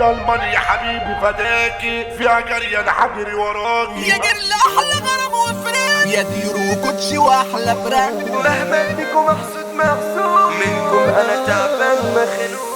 ضلمن يا حبيبي فداكي فيها جري انا حجري وراكي يا جري احلى غرام وفران يا ديرو كوتشي واحلى براند مهما اديكم محسود محسود منكم انا تعبان مخنوق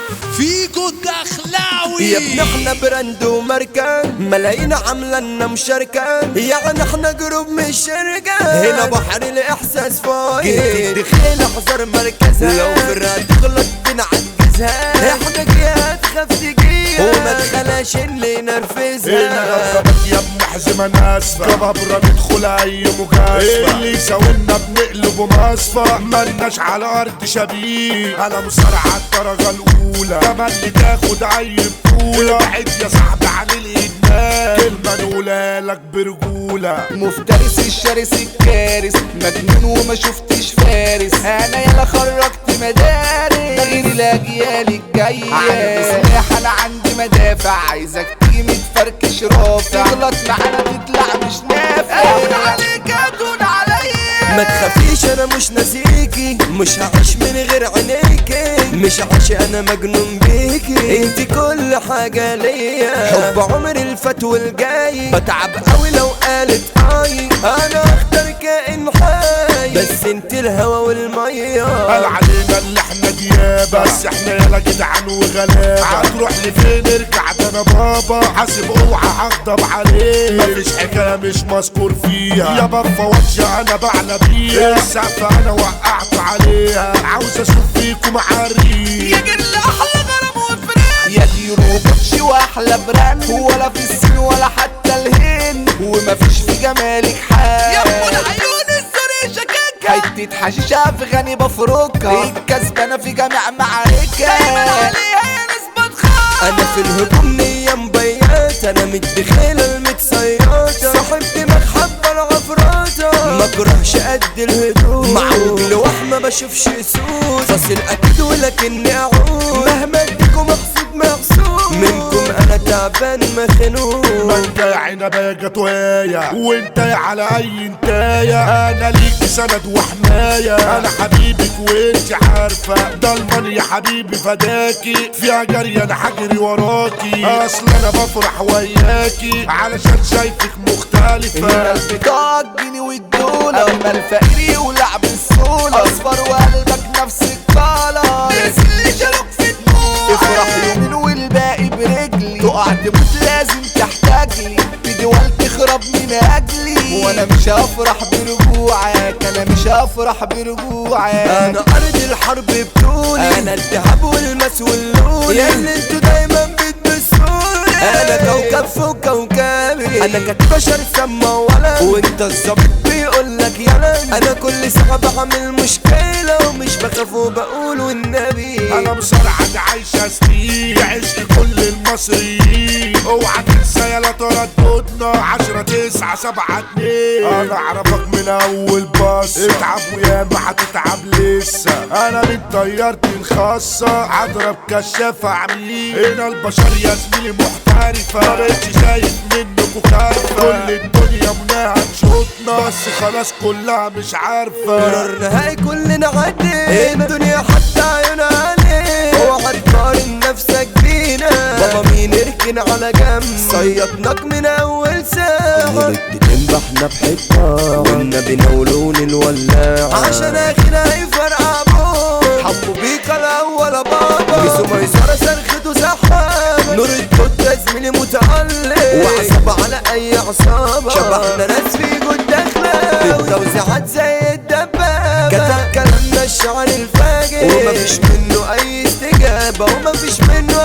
فيكو الدخلاوي يا ابن احنا براند وماركة ملايين عاملة لنا مشاركة يعني احنا جروب مش شركة هنا بحر الاحساس فايد دخيل احذر مركزها لو فرقة تغلط بنعجزها احنا جهات خاف تجيها وما تخلاش اللي هنا ينرفزها غربت يا ابن حزمة ناسفة كبابرة ندخل اي مجازفة اللي يساوينا بنقلبه مصفى ملناش على ارض شبيه انا مصارعة الدرجة الاولى تملي تاخد اي بطولة بعد يا صاحبي عن الادمان كلمة نقولها لك برجولة مفترس الشرس الكارث مجنون وما شفتش فارس انا يلا خرجت مدارس غير الاجيال الجايه عندي سلاح انا عندي مدافع عايزك تيجي متفركش رافع تغلط معانا تطلع مش نافع اقول عليك هتقول عليا ما تخافيش انا مش ناسيكي مش هعيش من غير عينيكي مش عايش انا مجنون بيكي انت كل حاجه ليا حب عمري الفات والجاي بتعب قوي لو قالت اي انا اختار كائن حي بس انت الهوا والميه قال علينا اللي احنا ديابة بس احنا يلا جدعان وغلابة هتروح لفين ارجع ده انا بابا حاسب اوعى هغضب عليه مفيش حكاية مش مذكور فيها يا بابا واتشة انا بعلى بيها السقف انا وقعت عليها عاوز اشوف فيكم عريس يا جري احلى غرام وفران يا دي روبوتشي واحلى براند ولا في الصين ولا حتى الهند ومفيش في جمالك يا ام حال العيون الزري شكاكة حتة حشيشة افغاني بفركها الكسبانة في جميع دايما معاركها عليها ناس بتخاف انا في الهجوم نية مبيات انا متدخلة المتصيطة صاحب دماغ حبة العفراتة ما كرهش قد الهدوء مع وجل وحمة بشوفش سود فاصل اكيد ولكني اعود مهما اديكم محسود محسود منكم انا تعبان مخنوق ما انت يا عنبة يا جاتوية وانت يا على اي انتاية انا ليك سند وحماية انا حبيبك وانت عارفة ضلمن يا حبيبي فداكي فيها جري انا حجري وراكي اصل انا بفرح وياكي علشان شايفك مختلفة الناس بتوع الجنيه والدولار اما الفقير يولع بالسولار اصفر وقلبك نفس الكالر الناس اللي شالوك في دموع افرح يومين والباقي برجلي تقع تموت لازم تحتاجلي في دول تخرب من اجلي وانا مش هفرح برجوعك انا مش هفرح برجوعك انا ارض الحرب بطولي انا الذهب والمس واللولي يا اللي انتوا دايما بتبصولي انا كوكب فوق كوكبي انا كانت بشر سما ولا وانت الظابط بيقول لك يلا انا كل ساعه بعمل مشكله ومش بخاف وبقول والنبي انا مصارعة دي عايشة سنين عشق كل المصريين اوعى تنسى يا لا ترددنا عشرة تسعة سبعة اتنين انا اعرفك من اول باص اتعب وياما هتتعب لسه انا من طيارتي الخاصة هضرب كشاف عميل هنا البشر يا زميلي محترفة ما بقتش شايف منكوا خايفة كل الدنيا مناها تشوطنا بس خلاص كلها مش عارفة قرار نهائي كلنا عدي الدنيا حتى عيون عليه اوعى تقارن نفسك بينا بابا مين اركن على جنب صيطناك من اول ساعة تنبحنا بحبها والنبي نولون الولاعة عشان اخينا هيفرقع ابوك حبوا بيك الاول بابا جسو ميسرة صرخته سحابة نور الدود يا زميلي متألق وعصب على اي عصابة شبحنا ناس في جود داخلة التوزيعات زي الدبابة كتب كلامنا الشعر الفاجر ومفيش منه اي استجابة ومفيش منه